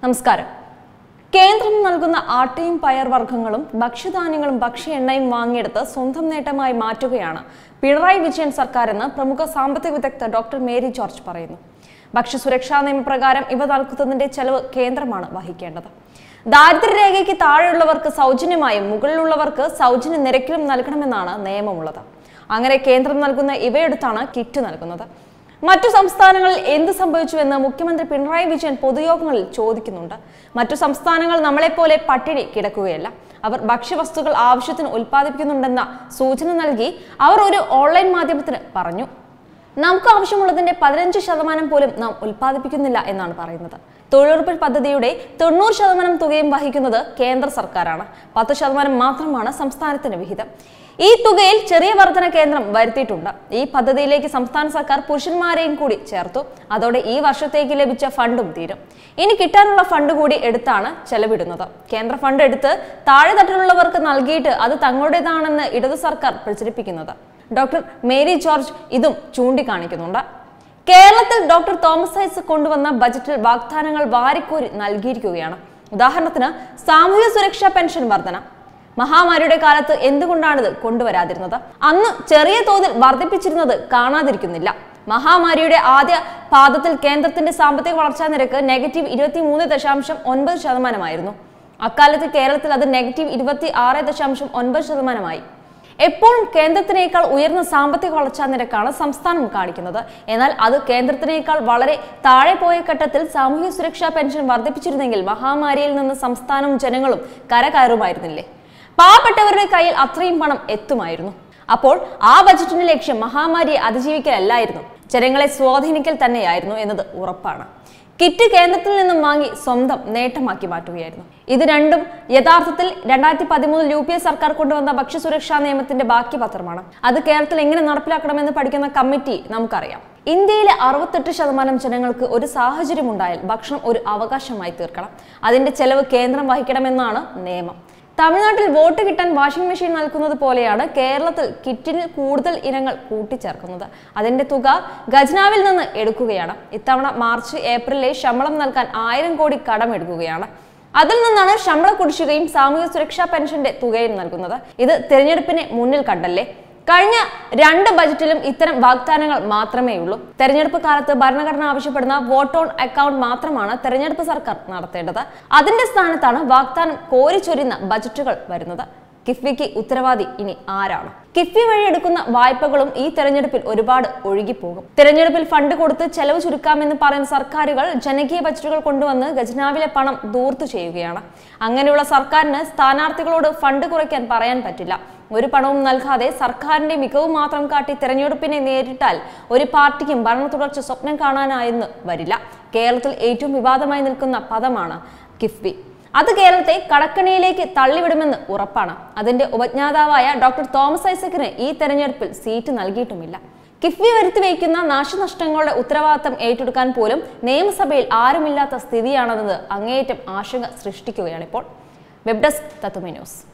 നമസ്കാരം കേന്ദ്രം നൽകുന്ന ആട്ടയും പയർ വർഗ്ഗങ്ങളും ഭക്ഷ്യധാന്യങ്ങളും ഭക്ഷ്യ എണ്ണയും വാങ്ങിയെടുത്ത് സ്വന്തം നേട്ടമായി മാറ്റുകയാണ് പിണറായി വിജയൻ സർക്കാർ എന്ന് പ്രമുഖ സാമ്പത്തിക വിദഗ്ധ ഡോക്ടർ മേരി ജോർജ് പറയുന്നു ഭക്ഷ്യസുരക്ഷാ നിയമപ്രകാരം ഇവ നൽകുന്നതിന്റെ ചെലവ് കേന്ദ്രമാണ് വഹിക്കേണ്ടത് ദാരിദ്ര്യരേഖയ്ക്ക് താഴെയുള്ളവർക്ക് സൗജന്യമായും മുകളിലുള്ളവർക്ക് സൗജന്യ നിരക്കിലും നൽകണമെന്നാണ് നിയമമുള്ളത് അങ്ങനെ കേന്ദ്രം നൽകുന്ന ഇവയെടുത്താണ് കിറ്റ് നൽകുന്നത് മറ്റു സംസ്ഥാനങ്ങളിൽ എന്ത് സംഭവിച്ചുവെന്ന് മുഖ്യമന്ത്രി പിണറായി വിജയൻ പൊതുയോഗങ്ങളിൽ ചോദിക്കുന്നുണ്ട് മറ്റു സംസ്ഥാനങ്ങൾ നമ്മളെപ്പോലെ പട്ടിണി കിടക്കുകയല്ല അവർ ഭക്ഷ്യവസ്തുക്കൾ ആവശ്യത്തിന് ഉൽപ്പാദിപ്പിക്കുന്നുണ്ടെന്ന സൂചന നൽകി അവർ ഒരു ഓൺലൈൻ മാധ്യമത്തിന് പറഞ്ഞു നമുക്ക് ആവശ്യമുള്ളതിന്റെ പതിനഞ്ച് ശതമാനം പോലും നാം ഉൽപ്പാദിപ്പിക്കുന്നില്ല എന്നാണ് പറയുന്നത് തൊഴിലുറപ്പ് പദ്ധതിയുടെ തൊണ്ണൂറ് ശതമാനം തുകയും വഹിക്കുന്നത് കേന്ദ്ര സർക്കാരാണ് പത്ത് ശതമാനം മാത്രമാണ് സംസ്ഥാനത്തിന് വിഹിതം ഈ തുകയിൽ ചെറിയ വർധന കേന്ദ്രം വരുത്തിയിട്ടുണ്ട് ഈ പദ്ധതിയിലേക്ക് സംസ്ഥാന സർക്കാർ പുരുഷന്മാരെയും കൂടി ചേർത്തു അതോടെ ഈ വർഷത്തേക്ക് ലഭിച്ച ഫണ്ടും തീരും ഇനി കിട്ടാനുള്ള ഫണ്ട് കൂടി എടുത്താണ് ചെലവിടുന്നത് കേന്ദ്ര ഫണ്ട് എടുത്ത് താഴെത്തട്ടിലുള്ളവർക്ക് നൽകിയിട്ട് അത് തങ്ങളുടേതാണെന്ന് ഇടതു സർക്കാർ പ്രചരിപ്പിക്കുന്നത് ഡോക്ടർ മേരി ജോർജ് ഇതും ചൂണ്ടിക്കാണിക്കുന്നുണ്ട് കേരളത്തിൽ ഡോക്ടർ തോമസ് ഐസക് കൊണ്ടുവന്ന ബജറ്റിൽ വാഗ്ദാനങ്ങൾ വാരിക്കോരി നൽകിയിരിക്കുകയാണ് ഉദാഹരണത്തിന് സാമൂഹ്യ സുരക്ഷാ പെൻഷൻ വർധന മഹാമാരിയുടെ കാലത്ത് എന്തുകൊണ്ടാണിത് കൊണ്ടുവരാതിരുന്നത് അന്ന് ചെറിയ തോതിൽ വർദ്ധിപ്പിച്ചിരുന്നത് കാണാതിരിക്കുന്നില്ല മഹാമാരിയുടെ ആദ്യ പാദത്തിൽ കേന്ദ്രത്തിന്റെ സാമ്പത്തിക വളർച്ചാ നിരക്ക് നെഗറ്റീവ് ഇരുപത്തി മൂന്ന് ദശാംശം ഒൻപത് ശതമാനമായിരുന്നു അക്കാലത്ത് കേരളത്തിൽ അത് നെഗറ്റീവ് ഇരുപത്തി ആറ് ദശാംശം ഒൻപത് ശതമാനമായി എപ്പോഴും കേന്ദ്രത്തിനേക്കാൾ ഉയർന്ന സാമ്പത്തിക വളർച്ചാ നിരക്കാണ് സംസ്ഥാനം കാണിക്കുന്നത് എന്നാൽ അത് കേന്ദ്രത്തിനേക്കാൾ വളരെ താഴെ പോയ ഘട്ടത്തിൽ സാമൂഹ്യ സുരക്ഷാ പെൻഷൻ വർദ്ധിപ്പിച്ചിരുന്നെങ്കിൽ മഹാമാരിയിൽ നിന്ന് സംസ്ഥാനവും ജനങ്ങളും കരകയറുമായിരുന്നില്ലേ പാവപ്പെട്ടവരുടെ കയ്യിൽ അത്രയും പണം എത്തുമായിരുന്നു അപ്പോൾ ആ ബജറ്റിന്റെ ലക്ഷ്യം മഹാമാരിയെ അതിജീവിക്കലല്ലായിരുന്നു ജനങ്ങളെ സ്വാധീനിക്കൽ തന്നെയായിരുന്നു എന്നത് ഉറപ്പാണ് കിറ്റ് കേന്ദ്രത്തിൽ നിന്നും വാങ്ങി സ്വന്തം നേട്ടമാക്കി മാറ്റുകയായിരുന്നു ഇത് രണ്ടും യഥാർത്ഥത്തിൽ രണ്ടായിരത്തി പതിമൂന്നിൽ യു പി എ സർക്കാർ കൊണ്ടുവന്ന ഭക്ഷ്യസുരക്ഷാ നിയമത്തിന്റെ ബാക്കി പത്രമാണ് അത് കേരളത്തിൽ എങ്ങനെ നടപ്പിലാക്കണമെന്ന് പഠിക്കുന്ന കമ്മിറ്റി നമുക്കറിയാം ഇന്ത്യയിലെ അറുപത്തെട്ട് ശതമാനം ജനങ്ങൾക്ക് ഒരു സാഹചര്യം ഉണ്ടായാൽ ഭക്ഷണം ഒരു അവകാശമായി തീർക്കണം അതിന്റെ ചെലവ് കേന്ദ്രം വഹിക്കണമെന്നാണ് നിയമം തമിഴ്നാട്ടിൽ വോട്ട് കിട്ടാൻ വാഷിംഗ് മെഷീൻ നൽകുന്നത് പോലെയാണ് കേരളത്തിൽ കിറ്റിന് കൂടുതൽ ഇനങ്ങൾ കൂട്ടിച്ചേർക്കുന്നത് അതിന്റെ തുക ഖജനാവിൽ നിന്ന് എടുക്കുകയാണ് ഇത്തവണ മാർച്ച് ഏപ്രിലിലെ ശമ്പളം നൽകാൻ ആയിരം കോടി കടമെടുക്കുകയാണ് അതിൽ നിന്നാണ് ശമ്പള കുടിശ്ശികയും സാമൂഹ്യ സുരക്ഷാ പെൻഷന്റെ തുകയും നൽകുന്നത് ഇത് തിരഞ്ഞെടുപ്പിനെ മുന്നിൽ കണ്ടല്ലേ കഴിഞ്ഞ രണ്ട് ബജറ്റിലും ഇത്തരം വാഗ്ദാനങ്ങൾ മാത്രമേ ഉള്ളൂ തെരഞ്ഞെടുപ്പ് കാലത്ത് ഭരണഘടന ആവശ്യപ്പെടുന്ന വോട്ട് ഓൺ അക്കൗണ്ട് മാത്രമാണ് തെരഞ്ഞെടുപ്പ് സർക്കാർ നടത്തേണ്ടത് അതിന്റെ സ്ഥാനത്താണ് വാഗ്ദാനം കോരിച്ചൊരിയുന്ന ബജറ്റുകൾ വരുന്നത് കിഫ്ബിക്ക് ഉത്തരവാദി ഇനി ആരാണ് കിഫ്ബി വഴി എടുക്കുന്ന വായ്പകളും ഈ തെരഞ്ഞെടുപ്പിൽ ഒരുപാട് ഒഴുകിപ്പോകും തെരഞ്ഞെടുപ്പിൽ ഫണ്ട് കൊടുത്ത് ചെലവ് ചുരുക്കാമെന്ന് പറയുന്ന സർക്കാരുകൾ ജനകീയ ബജറ്റുകൾ കൊണ്ടുവന്ന് ഖജനാവിലെ പണം ദൂർത്തു ചെയ്യുകയാണ് അങ്ങനെയുള്ള സർക്കാരിന് സ്ഥാനാർത്ഥികളോട് ഫണ്ട് കുറയ്ക്കാൻ പറയാൻ പറ്റില്ല ഒരു പണവും നൽകാതെ സർക്കാരിന്റെ മികവ് മാത്രം കാട്ടി തെരഞ്ഞെടുപ്പിനെ നേരിട്ടാൽ ഒരു പാർട്ടിക്കും ഭരണ തുടർച്ച സ്വപ്നം കാണാനായെന്ന് വരില്ല കേരളത്തിൽ ഏറ്റവും വിവാദമായി നിൽക്കുന്ന പദമാണ് കിഫ്ബി അത് കേരളത്തെ കടക്കണിയിലേക്ക് തള്ളിവിടുമെന്ന് ഉറപ്പാണ് അതിന്റെ ഉപജ്ഞാതാവായ ഡോക്ടർ തോമസ് ഐസക്കിന് ഈ തെരഞ്ഞെടുപ്പിൽ സീറ്റ് നൽകിയിട്ടുമില്ല കിഫ്ബി വരുത്തി വയ്ക്കുന്ന നാശനഷ്ടങ്ങളുടെ ഉത്തരവാദിത്തം ഏറ്റെടുക്കാൻ പോലും നിയമസഭയിൽ ആരുമില്ലാത്ത സ്ഥിതിയാണെന്നത് അങ്ങേയറ്റം ആശങ്ക സൃഷ്ടിക്കുകയാണിപ്പോൾ വെബ് ഡെസ്ക് തത്തുമി ന്യൂസ്